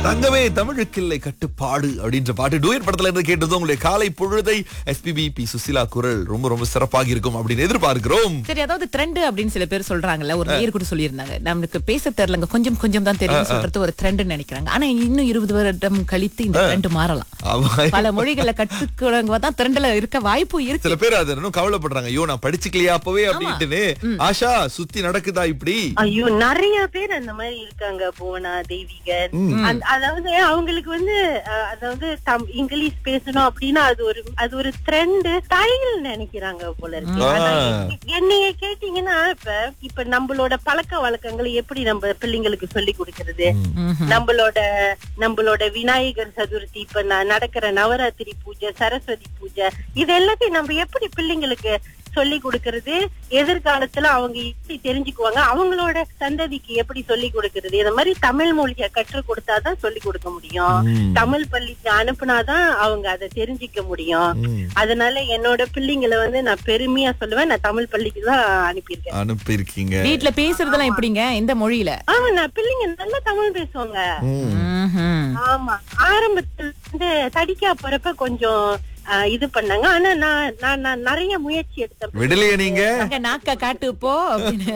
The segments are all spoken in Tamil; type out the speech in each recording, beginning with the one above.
தங்கமே தமிழுக்கில்லை கட்டுப்பாடு அப்படின்ற பாட்டு டூயட் படத்துல இருந்து கேட்டது உங்களுடைய காலை பொழுதை எஸ்பிபி பி சுசிலா குரல் ரொம்ப ரொம்ப சிறப்பாக இருக்கும் அப்படின்னு எதிர்பார்க்கிறோம் சரி அதாவது ட்ரெண்ட் அப்படின்னு சில பேர் சொல்றாங்கல்ல ஒரு நேர் கூட சொல்லியிருந்தாங்க நமக்கு பேச தெரியலங்க கொஞ்சம் கொஞ்சம் தான் தெரியும் சொல்றது ஒரு ட்ரெண்ட்னு நினைக்கிறாங்க ஆனா இன்னும் இருபது வருடம் கழித்து இந்த ட்ரெண்ட் மாறலாம் ஆமா. பல மொழிகளை கற்றுக்கிறவங்க தான் ட்ரெண்ட்ல இருக்க வாய்ப்பு இருக்கு சில பேர் அது இன்னும் கவலைப்படுறாங்க ஐயோ நான் படிச்சுக்கலையா அப்பவே அப்படின்ட்டுன்னு ஆஷா சுத்தி நடக்குதா இப்படி ஐயோ நிறைய பேர் அந்த மாதிரி இருக்காங்க புவனா தெய்வீகன் அந்த- அதாவது அவங்களுக்கு வந்து அஹ், அதாவது தம்- இங்கிலீஷ் பேசணும் அப்படின்னா அது ஒரு அது ஒரு ட்ரெண்ட் ஸ்டைல் நினைக்கிறாங்க போல இருக்கு ஆ. ஆனா எ- என்னைய கேட்டீங்கன்னா இப்ப இப்ப நம்மளோட பழக்க வழக்கங்களை எப்படி நம்ம பிள்ளைங்களுக்கு சொல்லி கொடுக்கறது நம்மளோட நம்மளோட விநாயகர் சதுர்த்தி இப்ப ந- நடக்கிற நவராத்திரி பூஜை சரஸ்வதி பூஜை இது எல்லாத்தையும் நம்ம எப்படி பிள்ளைங்களுக்கு சொல்லி கொடுக்கறது எதிர்காலத்துல அவங்க எப்படி தெரிஞ்சுக்குவாங்க அவங்களோட சந்ததிக்கு எப்படி சொல்லி கொடுக்கறது இந்த மாதிரி தமிழ் மொழிய கற்றுக் கொடுத்தாதான் சொல்லி கொடுக்க முடியும் ம். தமிழ் பள்ளிக்கு அனுப்புனாதான் அவங்க அதை தெரிஞ்சுக்க முடியும் ம். அதனால என்னோட பிள்ளைங்களை வந்து நான் பெருமையா சொல்லுவேன் நான் தமிழ் பள்ளிக்கு தான் அனுப்பியிருக்கேன் அனுப்பியிருக்கீங்க வீட்ல பேசுறதெல்லாம் எப்படிங்க எந்த மொழியில ஆமா நான் பிள்ளைங்க நல்லா தமிழ் பேசுவாங்க ம். ம்ஹும். ஆமா ஆரம்பத்துல இருந்து தடிக்கா போறப்ப கொஞ்சம் ஆ, இது பண்ணாங்க ஆனா நான் நான் நான் நிறைய முயற்சி எடுத்தேன் விடலையே நீங்க அங்க நாக்க காட்டு போ அப்படின்னு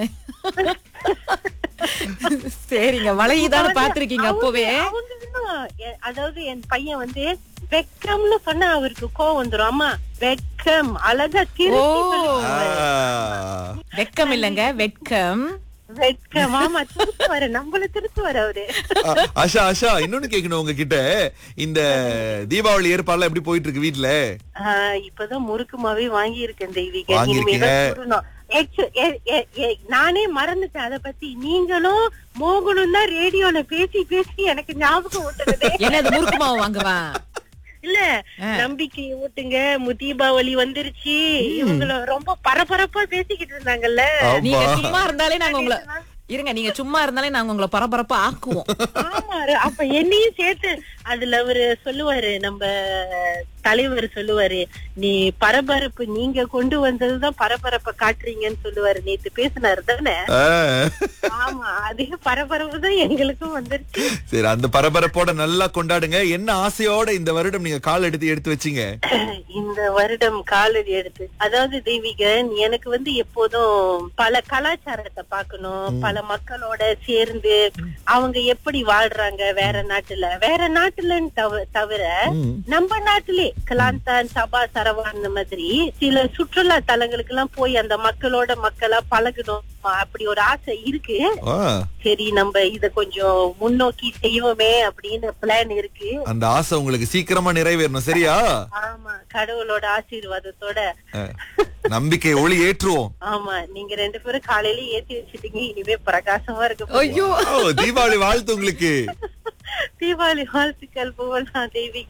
சரிங்க வளையுதான்னு பாத்திருக்கீங்க அப்பவே அவங்க இன்னும் எ- அதாவது என் பையன் வந்து வெக்கம்னு சொன்னா அவருக்கு கோவம் வந்துரும் அம்மா வெக்கம் அழகா திருப்பி ஓ. சொல்லுவாங்க. ஆ. வெக்கம் இல்லங்க வெட்கம் வெட்கம் ஆமா திருத்துவாரு நம்மள திருத்துவாரு அவரு ஆ, ஆஷா ஆஷா இன்னொன்னு கேட்கணும் உங்ககிட்ட இந்த தீபாவளி ஏற்பாடுலாம் எப்படி போயிட்டு இருக்கு வீட்ல ஆ, இப்பதான் முறுக்கு மாவே வாங்கி இருக்கேன் தெய்வீக வாங்கியிருக்கீங்க. இனிமேதான் சுடணும். Actu- எ- எ- எ- நானே மறந்துட்டேன் அத பத்தி நீங்களும் மோகனும் தான் ரேடியோல பேசி பேசி எனக்கு ஞாபகம் ஊட்டுறது என்னது முறுக்கு மாவு வாங்குவா இல்ல நம்பிக்கை ஊட்டுங்க மு- தீபாவளி வந்துருச்சு இவங்கள ரொம்ப பரபரப்பா பேசிக்கிட்டு இருந்தாங்கல்ல நீங்க ஆமா சும்மா இருந்தாலே நாங்க உங்களை இருங்க நீங்க சும்மா இருந்தாலே நாங்க உங்களை பரபரப்பா ஆக்குவோம் ஆமா ர- அப்ப என்னையும் சேர்த்து அதுல அவரு சொல்லுவாரு நம்ம தலைவர் சொல்லுவாரு நீ பரபரப்பு நீங்க கொண்டு வந்ததுதான் பரபரப்ப காட்டுறீங்கன்னு சொல்லுவாரு நேத்து பேசினாரு தானே ஆ. ஆமா அதே பரபரப்பு தான் எங்களுக்கும் வந்துருச்சு சரி அந்த பரபரப்போட நல்லா கொண்டாடுங்க என்ன ஆசையோட இந்த வருடம் நீங்க கால் எடுத்து எடுத்து வச்சீங்க இந்த வருடம் காலடி எடுத்து அதாவது தெய்வீகன் எனக்கு வந்து எப்போதும் பல கலாச்சாரத்தை பார்க்கணும் பல மக்களோட சேர்ந்து அவங்க எப்படி வாழ்றாங்க வேற நாட்டுல வேற நாட்டுலன்னு தவ- தவிர நம்ம நாட்டிலே கலாந்தான் சபா சரவா அந்த மாதிரி சில சுற்றுலா தலங்களுக்கு எல்லாம் போய் அந்த மக்களோட மக்களா பழகணும் அப்படி ஒரு ஆசை இருக்கு ஆ, சரி நம்ம இத கொஞ்சம் முன்னோக்கி செய்வோமே அப்படின்னு பிளான் இருக்கு அந்த ஆசை உங்களுக்கு சீக்கிரமா நிறைவேறணும் சரியா ஆமா கடவுளோட ஆசீர்வாதத்தோட ஆ, நம்பிக்கை ஒளி ஏற்றுவோம் ஆமா நீங்க ரெண்டு பேரும் காலையில ஏத்தி வச்சிட்டீங்க இனிமே பிரகாசமா இருக்கு ஐயோ ஓ, தீபாவளி வாழ்த்து உங்களுக்கு தீபாவளி வாழ்த்துக்கள் புவனா தேவி